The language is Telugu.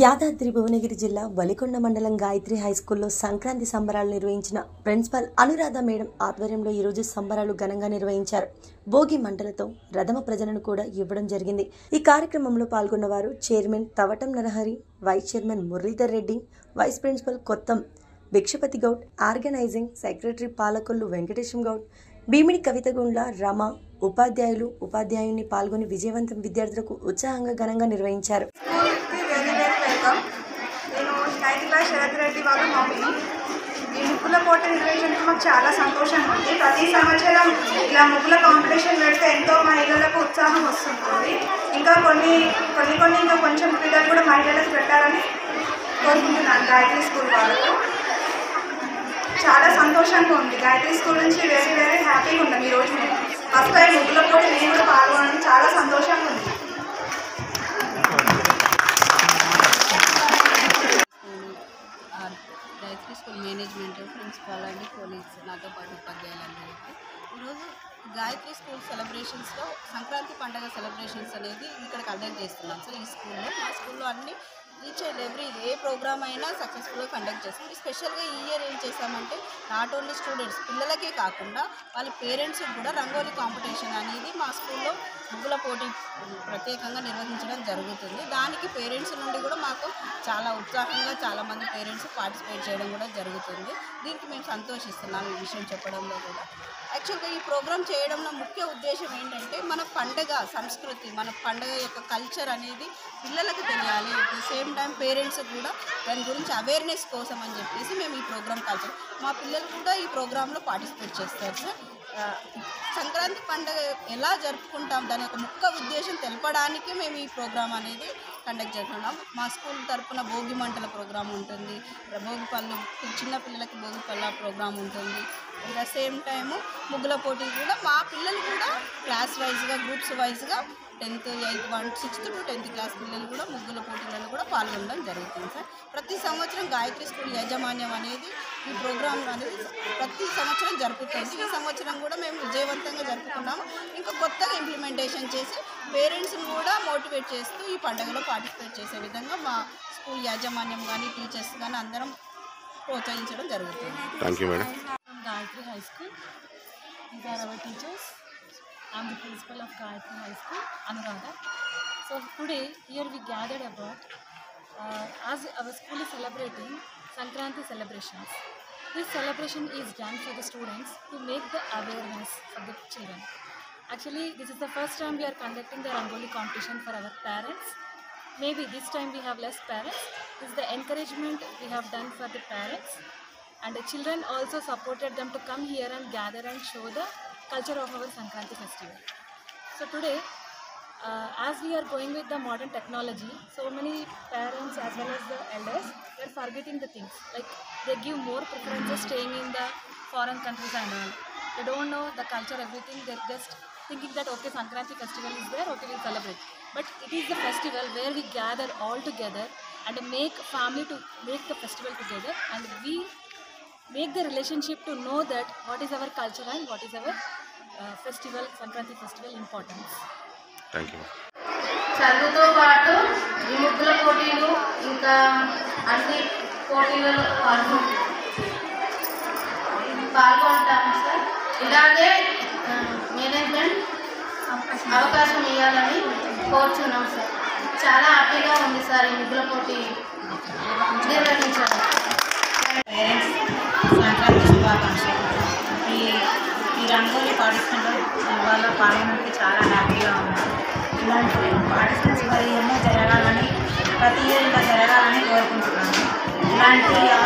యాదాద్రి భువనగిరి జిల్లా వలికొండ మండలం గాయత్రి హైస్కూల్లో సంక్రాంతి సంబరాలు నిర్వహించిన ప్రిన్సిపల్ అనురాధ మేడం ఆధ్వర్యంలో ఈరోజు సంబరాలు ఘనంగా నిర్వహించారు భోగి మంటలతో రథమ ప్రజలను కూడా ఇవ్వడం జరిగింది ఈ కార్యక్రమంలో పాల్గొన్న వారు chairman Tavatam Narahari vice chairman Muralidhar Reddy vice principal Kottam Bhikshapathi Goud organizing secretary Palakollu Venkatesham Goud Bhimidi Kavithagundla Rama ఉపాధ్యాయులు ఉపాధ్యాయుని పాల్గొని విజయవంతం విద్యార్థులకు ఉత్సాహంగా ఘనంగా నిర్వహించారు స్కూల్కి వెరీ వెరీ వెల్కమ్ నేను నైన్త్ క్లాస్ శరత్ రెడ్డి వాళ్ళ మమ్మీ ఈ ముగ్గుల పోటీ నిర్వహించడానికి మాకు చాలా సంతోషంగా ఉంది ప్రతి సంవత్సరం ఇలా ముగ్గుల కాంపిటీషన్ పెడితే ఎంతో మహిళలకు ఉత్సాహం వస్తుంటుంది ఇంకా కొన్ని కొన్ని కొన్ని ఇంకా కొంచెం పిల్లలు కూడా మహిళలకు పెట్టాలని కోరుకుంటున్నాను గాయత్రి స్కూల్ వాళ్ళకు చాలా సంతోషంగా ఉంది గాయత్రి స్కూల్ నుంచి వెరీ వెరీ హ్యాపీగా ఉన్నాం ఈరోజు మేము ఫస్ట్ టైం ముగ్గుల పోటీ నేను కూడా పాల్గొనడం చాలా సంతోషంగా ఉంది our Gayatri school management principal and colleagues నాతో పాటు ఉపాధ్యాయులందరికీ ఈరోజు గాయత్రి స్కూల్ సెలబ్రేషన్స్లో సంక్రాంతి పండగ సెలబ్రేషన్స్ అనేది ఇక్కడ కండక్ట్ చేస్తున్నాం సార్ ఈ స్కూల్లో మా స్కూల్లో అన్ని each and every a program అయినా సక్సెస్ఫుల్గా కండక్ట్ చేస్తాం స్పెషల్గా ఈ ఇయర్ ఏం చేస్తామంటే నాట్ ఓన్లీ స్టూడెంట్స్ పిల్లలకే కాకుండా వాళ్ళ పేరెంట్స్కి కూడా రంగోలీ కాంపిటీషన్ అనేది మా స్కూల్లో ముగ్గుల పోటీ ప్రత్యేకంగా నిర్వహించడం జరుగుతుంది దానికి పేరెంట్స్ నుండి కూడా మాకు చాలా ఉత్సాహంగా చాలామంది పేరెంట్స్ పార్టిసిపేట్ చేయడం కూడా జరుగుతుంది దీనికి మేము సంతోషిస్తున్నాం ఈ విషయం చెప్పడంలో కూడా యాక్చువల్గా ఈ ప్రోగ్రామ్ చేయడంలో ముఖ్య ఉద్దేశం ఏంటంటే మన పండగ సంస్కృతి మన పండగ యొక్క కల్చర్ అనేది పిల్లలకు తెలియాలి at the same time parents కూడా దాని గురించి అవేర్నెస్ కోసం అని చెప్పేసి మేము ఈ ప్రోగ్రామ్ కల్చర్ మా పిల్లలు కూడా ఈ ప్రోగ్రాంలో పార్టిసిపేట్ చేస్తారు సార్ ఆ, సంక్రాంతి పండుగ ఎలా జరుపుకుంటాం దాని యొక్క ముఖ్య ఉద్దేశం తెలపడానికి మేము ఈ ప్రోగ్రామ్ అనేది కండక్ట్ చేస్తున్నాం మా స్కూల్ తరపున భోగి మంటల ప్రోగ్రామ్ ఉంటుంది భోగి పళ్ళు చిన్న పిల్లలకి భోగి పళ్ళ ప్రోగ్రామ్ ఉంటుంది అట్ ద సేమ్ టైము ముగ్గుల పోటీ కూడా మా పిల్లలు కూడా క్లాస్ వైజ్గా గ్రూప్స్ వైజ్గా tenth eighth one sixth to tenth class పిల్లలు కూడా ముగ్గుల పోటీలలో కూడా పాల్గొనడం జరుగుతుంది సార్ ప్రతి సంవత్సరం గాయత్రి స్కూల్ యాజమాన్యం అనేది ఈ ప్రోగ్రామ్ అనేది ప్రతి సంవత్సరం జరుపుతుంది ఈ సంవత్సరం కూడా మేము విజయవంతంగా జరుపుకున్నాము ఇంకా కొత్తగా ఇంప్లిమెంటేషన్ చేసి పేరెంట్స్ని కూడా మోటివేట్ చేస్తూ ఈ పండుగలో పార్టిసిపేట్ చేసే విధంగా మా స్కూల్ యాజమాన్యం కానీ టీచర్స్ కానీ అందరం ప్రోత్సహించడం జరుగుతుంది thank you madam from Gayatri High School. These are our teachers. I'm the principal of Gayatri High School, Anuradha. So today here we gathered about uh, as our school is celebrating Sankranti celebrations. This celebration is done for the students to make the awareness for the children. Actually, this is the first time we are conducting the Rangoli competition for our parents. Maybe this time we have less parents. This is the encouragement we have done for the parents and the children also supported them to come here and gather and show the culture of our Sankranti festival. So today, uh, as we are going with the modern technology, so many parents as well as the elders they are forgetting the things like they give more preferences staying in the foreign countries and all. They don't know the culture, everything. They're just thinking that okay, Sankranti festival is there, okay, we'll celebrate. But it is the festival where we gather all together and make family to make the festival together, and we make the relationship to know that what is our culture and what is our uh, festival, Sankranti festival importance. Thank you చదువుతో పాటు ఈ ముగ్గుల పోటీలు ఇంకా అన్ని పోటీలలో పాల్గొ పాల్గొంటాము సార్ ఇలాగే ఆ, మేనేజ్మెంట్ అవకాశం ఇవ్వాలని కోరుచున్నాం సార్ చాలా హ్యాపీగా ఉంది సార్ ఈ ముగ్గుల పోటీ నిర్వహించడం పేరెంట్స్ సంక్రాంతి శుభాకాంక్షలు ఈ ఈ రంగోలీ పార్టిసిపెంట్ వాళ్ళ పాల్గొనడానికి చాలా హ్యాపీగా ఉంది ఇలాంటి పార్టిసిపెంట్స్ మరి ఎన్నో జరగాలని ప్రతి ఇయర్ ఇలా జరగాలని కోరుకుంటున్నాను ఇలాంటి